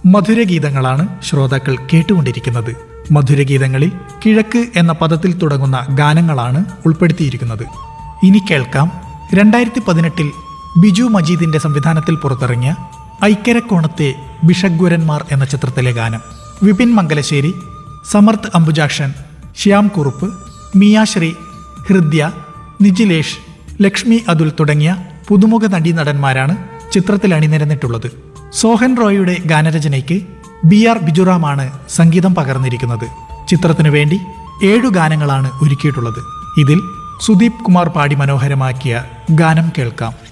മധുരഗീതങ്ങളാണ് ശ്രോതാക്കൾ കേട്ടുകൊണ്ടിരിക്കുന്നത് മധുരഗീതങ്ങളിൽ കിഴക്ക് എന്ന പദത്തിൽ തുടങ്ങുന്ന ഗാനങ്ങളാണ് ഉൾപ്പെടുത്തിയിരിക്കുന്നത് ഇനി കേൾക്കാം രണ്ടായിരത്തി പതിനെട്ടിൽ ബിജു മജീദിന്റെ സംവിധാനത്തിൽ പുറത്തിറങ്ങിയ ഐക്കരക്കോണത്തെ ബിഷഗ്വരന്മാർ എന്ന ചിത്രത്തിലെ ഗാനം വിപിൻ മംഗലശ്ശേരി സമർത്ഥ് അംബുജാക്ഷൻ ശ്യാം കുറുപ്പ് മിയാശ്രീ ഹൃദ്യ നിജിലേഷ് ലക്ഷ്മി അതുൽ തുടങ്ങിയ പുതുമുഖ നടീനടന്മാരാണ് ചിത്രത്തിൽ അണിനിരന്നിട്ടുള്ളത് സോഹൻ റോയുടെ ഗാനരചനയ്ക്ക് ബി ആർ ബിജുറാമാണ് സംഗീതം പകർന്നിരിക്കുന്നത് ചിത്രത്തിനു വേണ്ടി ഏഴു ഗാനങ്ങളാണ് ഒരുക്കിയിട്ടുള്ളത് ഇതിൽ സുദീപ് കുമാർ പാടി മനോഹരമാക്കിയ ഗാനം കേൾക്കാം